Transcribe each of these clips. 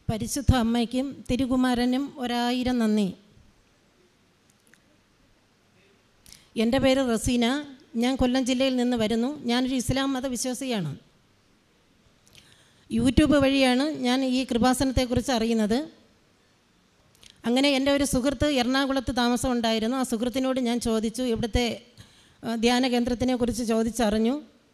പരിശുദ്ധ അമ്മയ്ക്കും തിരുകുമാരനും ഒരായിരം നന്ദി എൻ്റെ പേര് റസീന ഞാൻ കൊല്ലം ജില്ലയിൽ നിന്ന് വരുന്നു ഞാനൊരു ഇസ്ലാം മതവിശ്വാസിയാണ് യൂട്യൂബ് വഴിയാണ് ഞാൻ ഈ കൃപാസനത്തെക്കുറിച്ച് അറിയുന്നത് അങ്ങനെ എൻ്റെ ഒരു സുഹൃത്ത് എറണാകുളത്ത് താമസം ഉണ്ടായിരുന്നു ആ സുഹൃത്തിനോട് ഞാൻ ചോദിച്ചു ഇവിടുത്തെ ആ, ധ്യാന കേന്ദ്രത്തിനെ കുറിച്ച് ചോദിച്ചറിഞ്ഞു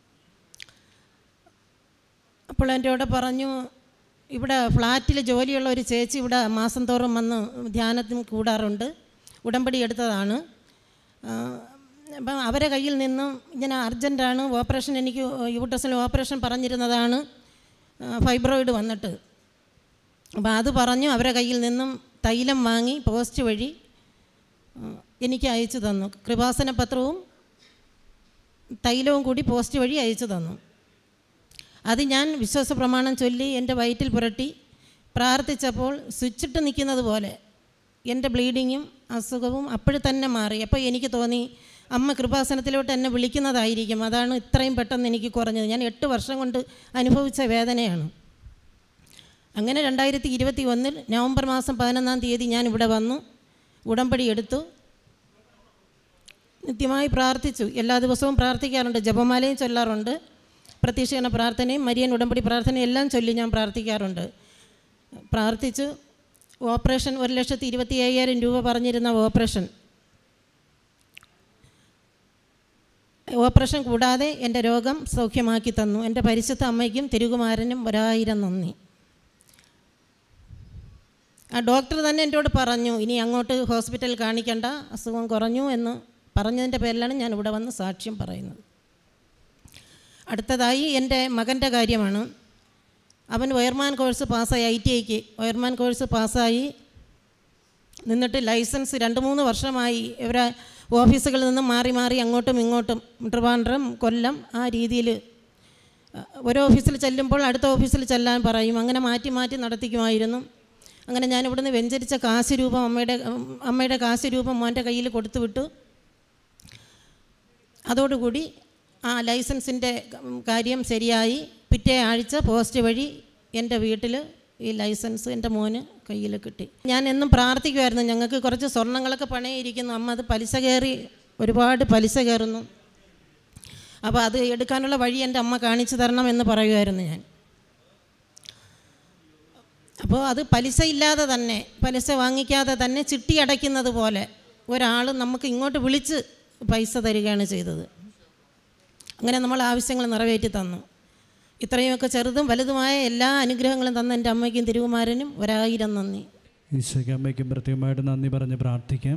അപ്പോൾ എൻ്റെ കൂടെ പറഞ്ഞു ഇവിടെ ഫ്ലാറ്റിൽ ജോലിയുള്ള ഒരു ചേച്ചി ഇവിടെ മാസം തോറും വന്ന് ധ്യാനത്തിന് കൂടാറുണ്ട് ഉടമ്പടി എടുത്തതാണ് ആ, അപ്പം അവരെ കയ്യിൽ നിന്നും ഇങ്ങനെ അർജൻറ്റാണ് ഓപ്പറേഷൻ എനിക്ക് യൂട്രസിൽ ഓപ്പറേഷൻ പറഞ്ഞിരുന്നതാണ് ആ, ഫൈബ്രോയിഡ് വന്നിട്ട് അപ്പോൾ അത് പറഞ്ഞു അവരെ കയ്യിൽ നിന്നും തൈലം വാങ്ങി പോസ്റ്റ് വഴി ആ, എനിക്ക് അയച്ചു തന്നു കൃപാസന പത്രവും തൈലവും കൂടി പോസ്റ്റ് വഴി അയച്ചു തന്നു അത് ഞാൻ വിശ്വാസ പ്രമാണം ചൊല്ലി എൻ്റെ വയറ്റിൽ പുരട്ടി പ്രാർത്ഥിച്ചപ്പോൾ സ്വിച്ചിട്ട് നിൽക്കുന്നത് പോലെ എൻ്റെ ബ്ലീഡിങ്ങും അസുഖവും അപ്പോഴും തന്നെ മാറി അപ്പോൾ എനിക്ക് തോന്നി അമ്മ കൃപാസനത്തിലോട്ട് എന്നെ വിളിക്കുന്നതായിരിക്കും അതാണ് ഇത്രയും പെട്ടെന്ന് എനിക്ക് കുറഞ്ഞത് ഞാൻ എട്ട് വർഷം കൊണ്ട് അനുഭവിച്ച വേദനയാണ് അങ്ങനെ രണ്ടായിരത്തി ഇരുപത്തി ഒന്നിൽ നവംബർ മാസം പതിനൊന്നാം തീയതി ഞാൻ ഇവിടെ വന്നു ഉടമ്പടി എടുത്തു നിത്യമായി പ്രാർത്ഥിച്ചു എല്ലാ ദിവസവും പ്രാർത്ഥിക്കാറുണ്ട് ജപമാലയും ചൊല്ലാറുണ്ട് പ്രത്യക്ഷീകരണ പ്രാർത്ഥനയും മരിയൻ ഉടമ്പടി പ്രാർത്ഥനയും എല്ലാം ചൊല്ലി ഞാൻ പ്രാർത്ഥിക്കാറുണ്ട് പ്രാർത്ഥിച്ചു ഓപ്പറേഷൻ ഒരു ലക്ഷത്തി ഇരുപത്തി അയ്യായിരം രൂപ പറഞ്ഞിരുന്ന ഓപ്പറേഷൻ ഓപ്പറേഷൻ കൂടാതെ എൻ്റെ രോഗം സൗഖ്യമാക്കി തന്നു എൻ്റെ പരിശുദ്ധ അമ്മയ്ക്കും തിരുകുമാരനും ഒരായിരം നന്ദി ആ ഡോക്ടർ തന്നെ എന്നോട് പറഞ്ഞു ഇനി അങ്ങോട്ട് ഹോസ്പിറ്റൽ കാണിക്കണ്ട അസുഖം കുറഞ്ഞു എന്ന് പറഞ്ഞതിൻ്റെ പേരിലാണ് ഞാൻ ഇവിടെ വന്ന് സാക്ഷ്യം പറയുന്നത് അടുത്തതായി എൻ്റെ മകൻ്റെ കാര്യമാണ് അവൻ വയർമാൻ കോഴ്സ് പാസ്സായി ഐ ടി ഐക്ക് വയർമാൻ കോഴ്സ് പാസ്സായി നിന്നിട്ട് ലൈസൻസ് രണ്ട് മൂന്ന് വർഷമായി ഇവരെ ഓഫീസുകളിൽ നിന്നും മാറി മാറി അങ്ങോട്ടും ഇങ്ങോട്ടും ട്രിവാൻഡ്രം കൊല്ലം ആ രീതിയിൽ ഒരു ഓഫീസിൽ ചെല്ലുമ്പോൾ അടുത്ത ഓഫീസിൽ ചെല്ലാൻ പറയും അങ്ങനെ മാറ്റി മാറ്റി നടത്തിക്കുമായിരുന്നു അങ്ങനെ ഞാൻ ഇവിടുന്ന് വെഞ്ചരിച്ച കാശ് രൂപം അമ്മയുടെ ഉം, അമ്മയുടെ കാശ് രൂപം മോൻ്റെ കയ്യിൽ കൊടുത്തു വിട്ടു അതോടുകൂടി ആ ലൈസൻസിൻ്റെ കാര്യം ശരിയായി പിറ്റേ ആഴ്ച പോസ്റ്റ് വഴി എൻ്റെ വീട്ടിൽ ഈ ലൈസൻസ് എൻ്റെ മോന് കയ്യിൽ കിട്ടി ഞാൻ എന്നും പ്രാർത്ഥിക്കുമായിരുന്നു ഞങ്ങൾക്ക് കുറച്ച് സ്വർണ്ണങ്ങളൊക്കെ പണയിരിക്കുന്നു അമ്മ അത് പലിശ കയറി ഒരുപാട് പലിശ കയറുന്നു അപ്പോൾ അത് എടുക്കാനുള്ള വഴി എൻ്റെ അമ്മ കാണിച്ചു തരണം എന്ന് പറയുമായിരുന്നു ഞാൻ അപ്പോൾ അത് പലിശ ഇല്ലാതെ തന്നെ പലിശ വാങ്ങിക്കാതെ തന്നെ ചിട്ടി അടയ്ക്കുന്നത് പോലെ ഒരാൾ നമുക്ക് ഇങ്ങോട്ട് വിളിച്ച് പൈസ തരികയാണ് ചെയ്തത് അങ്ങനെ നമ്മൾ ആവശ്യങ്ങൾ നിറവേറ്റി തന്നു ഇത്രയുമൊക്കെ ചെറുതും വലുതുമായ എല്ലാ അനുഗ്രഹങ്ങളും തന്ന എൻ്റെ അമ്മയ്ക്കും തിരുകുമാരനും ഒരായിരം നന്ദി ഈശോയ്ക്ക് അമ്മയ്ക്കും പ്രത്യേകമായിട്ട് നന്ദി പറഞ്ഞ് പ്രാർത്ഥിക്കാം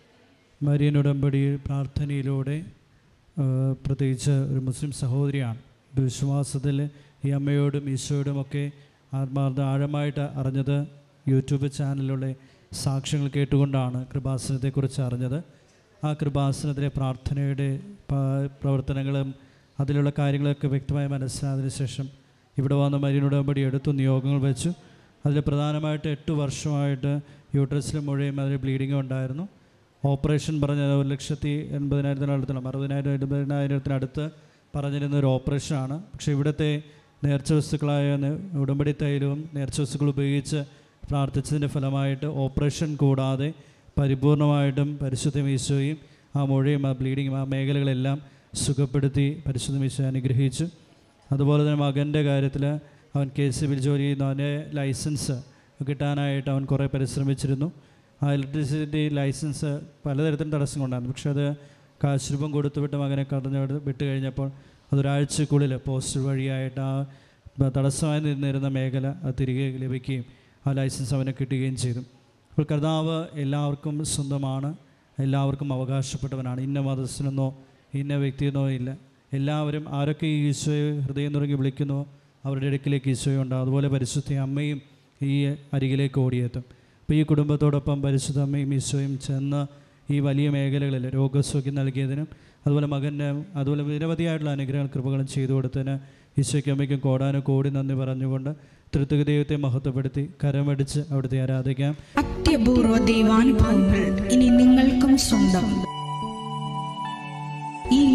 മരിയൻ ഉടമ്പടി പ്രാർത്ഥനയിലൂടെ ആ, പ്രത്യേകിച്ച് ഒരു മുസ്ലിം സഹോദരിയാണ് ഒരു വിശ്വാസത്തിൽ ഈ അമ്മയോടും ഈശോയോടും ഒക്കെ ആത്മാർത്ഥ ആഴമായിട്ട് അറിഞ്ഞത് യൂട്യൂബ് ചാനലിലൂടെ സാക്ഷ്യങ്ങൾ കേട്ടുകൊണ്ടാണ് കൃപാസനത്തെക്കുറിച്ച് അറിഞ്ഞത് ആ കൃപാസനത്തിലെ പ്രാർത്ഥനയുടെ പ- പ്രവർത്തനങ്ങളും അതിലുള്ള കാര്യങ്ങളൊക്കെ വ്യക്തമായി മനസ്സിലായതിനു ശേഷം ഇവിടെ വന്ന് മരിയൻ ഉടമ്പടി എടുത്തു നിയോഗങ്ങൾ വെച്ചു അതിൽ പ്രധാനമായിട്ട് എട്ട് വർഷമായിട്ട് യൂട്രസിൽ മുഴയും അതിൽ ബ്ലീഡിങ്ങും ഉണ്ടായിരുന്നു ഓപ്പറേഷൻ പറഞ്ഞത് ഒരു ലക്ഷത്തി എൺപതിനായിരത്തിനടുത്തോളം അറുപതിനായിരം എഴുപതിനായിരത്തിനടുത്ത് പറഞ്ഞിരുന്ന ഒരു ഓപ്പറേഷനാണ് പക്ഷേ ഇവിടുത്തെ നേർച്ച വസ്തുക്കളായ നെ- ഉടമ്പടി തൈലവും നേർച്ച വസ്തുക്കൾ ഉപയോഗിച്ച് പ്രാർത്ഥിച്ചതിൻ്റെ ഫലമായിട്ട് ഓപ്പറേഷൻ കൂടാതെ പരിപൂർണമായിട്ടും പരിശുദ്ധ ഈശോയും ആ മുഴയും ആ ബ്ലീഡിങ്ങും ആ മേഖലകളെല്ലാം സുഖപ്പെടുത്തി പരിശുദ്ധ ഈശോ അനുഗ്രഹിച്ചു അതുപോലെ തന്നെ മകൻ്റെ കാര്യത്തിൽ അവൻ കെ സി ബിൽ ജോലി ചെയ്യുന്നു അവൻ്റെ ലൈസൻസ് കിട്ടാനായിട്ട് അവൻ കുറേ പരിശ്രമിച്ചിരുന്നു ആ ഇലക്ട്രിസിറ്റി ലൈസൻസ് പലതരത്തിലും തടസ്സങ്ങളുണ്ടായിരുന്നു പക്ഷെ അത് കാശ് രൂപം കൊടുത്തു വിട്ട് മകനെ കടന്നു വിട്ട് വിട്ട് കഴിഞ്ഞപ്പോൾ അതൊരാഴ്ചക്കുള്ളിൽ പോസ്റ്റ് വഴിയായിട്ട് ആ ബ- തടസ്സമായി നിന്നിരുന്ന മേഖല അത് തിരികെ ലഭിക്കുകയും ആ ലൈസൻസ് അവന് കിട്ടുകയും ചെയ്തു അപ്പോൾ കർത്താവ് എല്ലാവർക്കും സ്വന്തമാണ് എല്ലാവർക്കും അവകാശപ്പെട്ടവനാണ് ഇന്ന മതസ്ഥനെന്നോ ഇന്ന വ്യക്തിയെന്നോ ഇല്ല എല്ലാവരും ആരൊക്കെ ഈ ഈശോയെ ഹൃദയം തുടങ്ങി വിളിക്കുന്നോ അവരുടെ അടുക്കിലേക്ക് ഈശോയും ഉണ്ടാകും അതുപോലെ പരിശുദ്ധ അമ്മയും ഈ അരികിലേക്ക് ഓടിയെത്തും അപ്പോൾ ഈ കുടുംബത്തോടൊപ്പം പരിശുദ്ധ അമ്മയും ഈശോയും ചെന്ന് ഈ വലിയ മേഖലകളിൽ രോഗസൗഖ്യം നൽകിയതിനും അതുപോലെ മകൻ്റെ അതുപോലെ നിരവധിയായിട്ടുള്ള അനുഗ്രഹങ്ങൾ കൃപകളും ചെയ്തു കൊടുത്തതിന് ഈശോയ്ക്കും അമ്മയ്ക്കും കോടാനും കോടി നന്ദി പറഞ്ഞുകൊണ്ട് തൃത്വക ദൈവത്തെ മഹത്വപ്പെടുത്തി കരമടിച്ച് അവിടുത്തെ ആരാധിക്കാം അത്യപൂർവ ദൈവാനുഭവങ്ങൾ ഇനി നിങ്ങൾക്കും സ്വന്തം ഈ യൂട്യൂബ്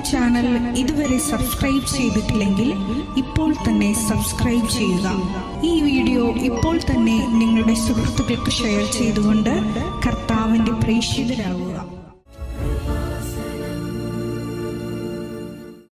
ചാനൽ ഇതുവരെ സബ്സ്ക്രൈബ് ചെയ്തിട്ടില്ലെങ്കിൽ ഇപ്പോൾ തന്നെ സബ്സ്ക്രൈബ് ചെയ്യുക ഈ വീഡിയോ ഇപ്പോൾ തന്നെ നിങ്ങളുടെ സുഹൃത്തുക്കൾക്ക് ഷെയർ ചെയ്തുകൊണ്ട് കർത്താവിൻ്റെ പ്രേക്ഷിതരാകുക